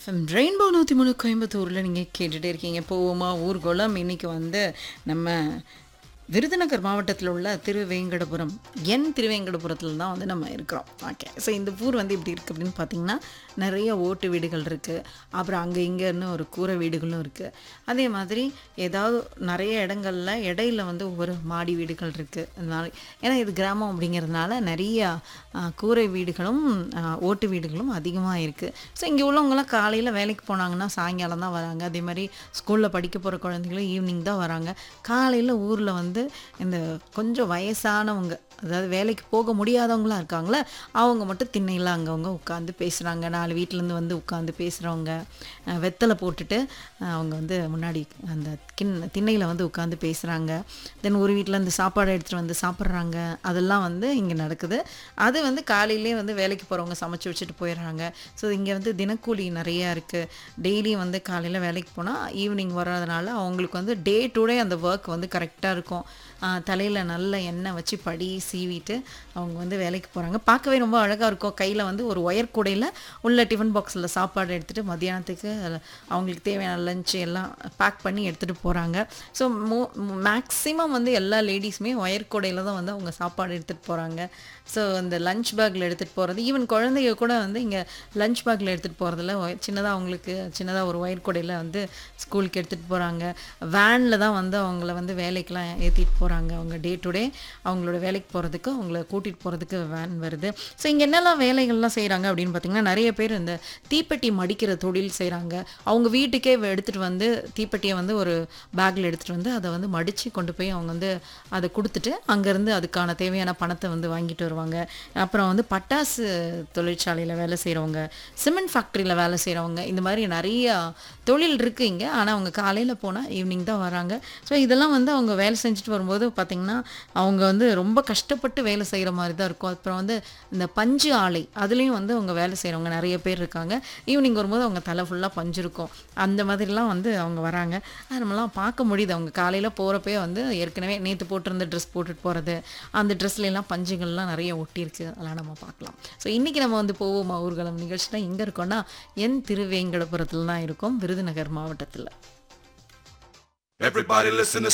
FM rainbow நூற்றி மூணு கோயம்புத்தூரில் நீங்கள் கேட்டுகிட்டே இருக்கீங்க போவோமா ஊர்கோலம் இன்னைக்கு வந்து நம்ம விருதுநகர் மாவட்டத்தில் உள்ள திருவேங்கடபுரம் என் திருவேங்கடபுரத்தில் தான் வந்து நம்ம இருக்கிறோம் ஓகே ஸோ இந்த ஊர் வந்து எப்படி இருக்குது அப்படின்னு பார்த்தீங்கன்னா நிறைய ஓட்டு வீடுகள் இருக்குது அப்புறம் அங்கே இங்கேன்னு ஒரு கூரை வீடுகளும் இருக்குது அதே மாதிரி ஏதாவது நிறைய இடங்கள்ல இடையில வந்து ஒவ்வொரு மாடி வீடுகள் இருக்குது அதனால ஏன்னா இது கிராமம் அப்படிங்கிறதுனால நிறைய ஆ, கூரை வீடுகளும் ஆ, ஓட்டு வீடுகளும் அதிகமாக இருக்குது ஸோ இங்கே உள்ளவங்களாம் காலையில் வேலைக்கு போனாங்கன்னா சாயங்காலம் தான் வராங்க அதே மாதிரி ஸ்கூலில் படிக்க போகிற குழந்தைங்களும் ஈவினிங் தான் வராங்க காலையில் ஊரில் வந்து இந்த கொஞ்சம் வயசானவங்க அதாவது வேலைக்கு போக முடியாதவங்களாம் இருக்காங்களே அவங்க மட்டும் திண்ணையில் அங்கவங்க உட்காந்து பேசுகிறாங்க நாலு வீட்டிலேருந்து வந்து உட்காந்து பேசுகிறவங்க வெத்தலை போட்டுட்டு அஹ், அவங்க வந்து முன்னாடி அந்த கிண் திண்ணையில் வந்து உட்காந்து பேசுகிறாங்க தென் ஒரு வீட்டில் இருந்து சாப்பாடு எடுத்துகிட்டு வந்து சாப்பிட்றாங்க அதெல்லாம் வந்து இங்கே நடக்குது அது வந்து காலையிலே வந்து வேலைக்கு போகிறவங்க சமைச்சு வச்சுட்டு போயிடுறாங்க ஸோ இங்கே வந்து தினக்கூலி நிறையா இருக்குது டெய்லியும் வந்து காலையில் வேலைக்கு போனால் ஈவினிங் வர்றதுனால அவங்களுக்கு வந்து டே டு டே அந்த ஒர்க் வந்து கரெக்டாக இருக்கும் தலையில் நல்ல எண்ணெய் வச்சு படி சீவிட்டு அவங்க வந்து வேலைக்கு போகிறாங்க பார்க்கவே ரொம்ப அழகாக இருக்கும் கையில் வந்து ஒரு ஒயர் கூடையில் உள்ள டிஃபன் பாக்ஸில் சாப்பாடு எடுத்துகிட்டு மத்தியானத்துக்கு அவங்களுக்கு தேவையான லஞ்ச் எல்லாம் பேக் பண்ணி எடுத்துகிட்டு போகிறாங்க ஸோ மோ மேக்ஸிமம் வந்து எல்லா லேடிஸுமே ஒயர் கூடையில் தான் வந்து அவங்க சாப்பாடு எடுத்துகிட்டு போகிறாங்க ஸோ அந்த லஞ்ச் பேக்கில் எடுத்துகிட்டு போகிறது ஈவன் குழந்தைங்க கூட வந்து இங்கே லஞ்ச் பேக்கில் எடுத்துகிட்டு போகிறதுல சின்னதாக அவங்களுக்கு சின்னதாக ஒரு ஒயர் கூடையில் வந்து ஸ்கூலுக்கு எடுத்துகிட்டு போகிறாங்க வேனில் தான் வந்து அவங்கள வந்து வேலைக்கெலாம் ஏற்றிட்டு போகிறாங்க அவங்க டே டு டே அவங்களோட வேலைக்கு போகிறதுக்கு அவங்கள கூட்டிகிட்டு போகிறதுக்கு வேன் வருது ஸோ இங்கே என்னெல்லாம் வேலைகள்லாம் செய்கிறாங்க அப்படின்னு பார்த்தீங்கன்னா நிறைய பேர் இந்த தீப்பெட்டி மடிக்கிற தொழில் செய்கிறாங்க அவங்க வீட்டுக்கே எடுத்துகிட்டு வந்து தீப்பெட்டியை வந்து ஒரு பேக்கில் எடுத்துகிட்டு வந்து அதை வந்து மடித்து கொண்டு போய் அவங்க வந்து அதை கொடுத்துட்டு அங்கேருந்து அதுக்கான தேவையான பணத்தை வந்து வாங்கிட்டு வருவாங்க அப்புறம் வந்து பட்டாசு தொழிற்சாலையில் வேலை செய்கிறவங்க சிமெண்ட் ஃபேக்ட்ரியில் வேலை செய்கிறவங்க இந்த மாதிரி நிறைய தொழில் இருக்குது இங்கே ஆனால் அவங்க காலையில் போனால் ஈவினிங் தான் வராங்க ஸோ இதெல்லாம் வந்து அவங்க வேலை செஞ்சுட்டு வரும்போது பார்த்திங்கன்னா அவங்க வந்து ரொம்ப கஷ்டப்பட்டு வேலை செய்கிற மாதிரி தான் இருக்கும் அப்புறம் வந்து இந்த பஞ்சு ஆலை அதுலேயும் வந்து அவங்க வேலை செய்கிறவங்க நிறைய பேர் இருக்காங்க ஈவினிங் வரும்போது அவங்க தலை ஃபுல்லாக பஞ்சு இருக்கும் அந்த மாதிரிலாம் வந்து அவங்க வராங்க அது நம்மலாம் பார்க்க முடியுது அவங்க காலையில் போகிறப்பே வந்து ஏற்கனவே நேற்று போட்டிருந்த ட்ரெஸ் போட்டுட்டு போகிறது அந்த ட்ரெஸ்ல எல்லாம் பஞ்சுகள்லாம் நிறைய ஒட்டியிருக்கு அதெல்லாம் நம்ம பார்க்கலாம் ஸோ இன்றைக்கி நம்ம வந்து போவோமா ஊர்வலம் நிகழ்ச்சினா எங்கே இருக்கோம்னா என் திருவேங்கடபுரத்தில் தான் இருக்கோம் விருதுநகர் மாவட்டத்தில் Everybody listen to